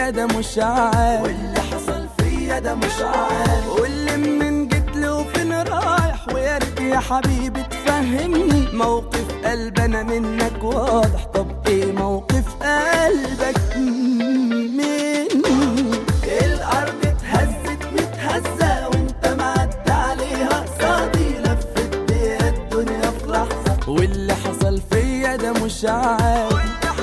فيا ده مش عارف واللي حصل فيا ده مش عارف واللي من جيت له وفين رايح ويا ريت يا حبيبي تفهمني موقف قلب انا منك واضح طب ايه موقف قلبك مني الارض اتهزت متهزة وانت معدي عليها صادي لفت بيها الدنيا في لحظة واللي حصل فيا ده مش عارف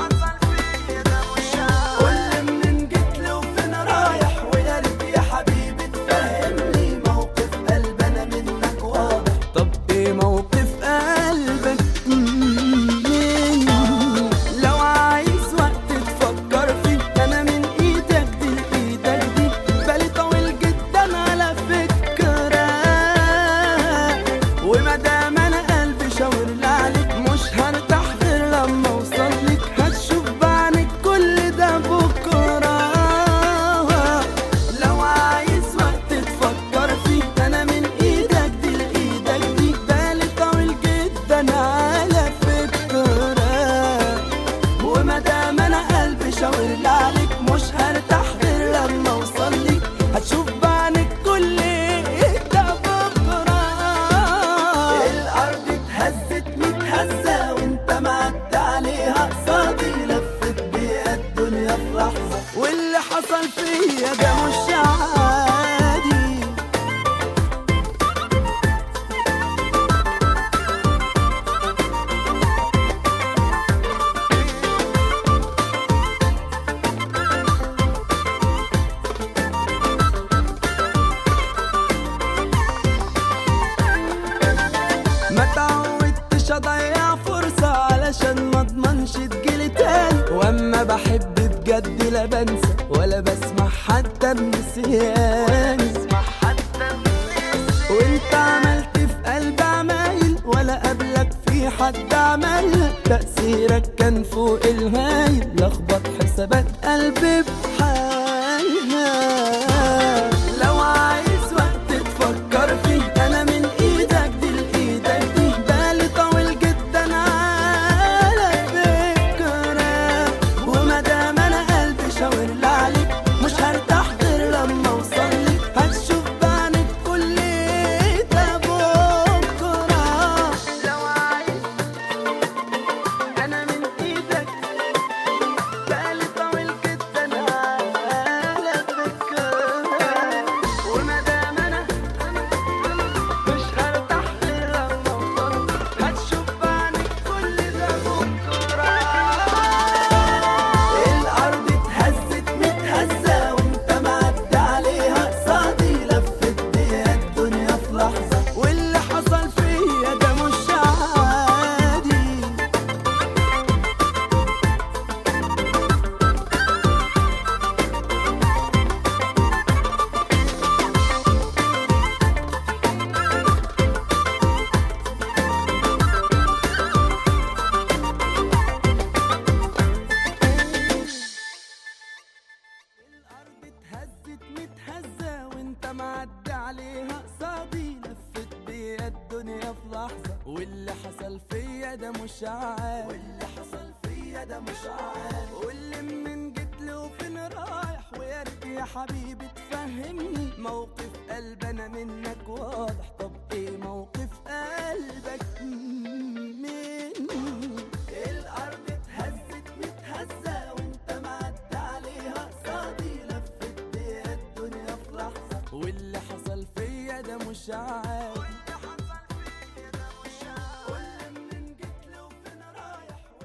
واللي منين جيت له وفين رايح ويا ريت يا حبيبي تفهمني موقف قلب انا منك واضح طب ايه موقف قلبك مني لو عايز وقت تفكر فيه انا من ايدك دي لايدك دي بالي طويل جدا على فكرة وما دام انا قلبي شاور عليك مش هرتاح غير لما اوصل لك هتشوف بعينك كل ده بكره لو عايز وقت تفكر فيه انا من ايدك دي لايدك دي بالي طويل جدا على فكرة وما دام انا قلبي شاور عليك مش هرتاح غير لما اوصل لك هتشوف بعينك كل ده بكره الارض اتهزت متهزة وانت معدي عليها صادي لفت بيها الدنيا في لحظة واللي حصل فيا ده مش عادي ما تعودتش اضيع فرصة علشان ما اضمنش تجيلي تاني واما بحب بجد لا بنسى ولا بسمع حتى بنسيان وانت عملت في قلبي عمايل ولا قبلك في حد عملها تأثيرك كان فوق الهايل لخبط حسابات قلبي بحالها لو عايز وقت تفكر فيه انا من ايدك دي لايدك دي بالي طويل جدا على فكرة وما دام انا قلبي شاور عليك مش هرتاح غير لما اوصل لك هتشوف بعينك كل ده بكرة لو عايز انا من ايدك بالي طويل جدا على فكرة وما دام انا مش هرتاح غير لما اوصل هتشوف بعينك كل ده بكرة الارض اتهزت متهزة وانت معدي عليها صادي لفت بيها الدنيا في لحظة واللي حصل فيا ده مش عادي الارض اتهزت متهزة وانت معدي عليها صادي لفت بيا الدنيا في لحظة واللي حصل فيا ده مش عارف واللي حصل فيا ده مش عارف واللي من جيت له وفين رايح ويا ريت يا حبيبي تفهمني موقف قلب انا منك واضح طب ايه موقف قلبك مني الارض اتهزت متهزة وانت معدي عليها صادي لفت بيها الدنيا في لحظة واللي حصل فيا ده مش عارف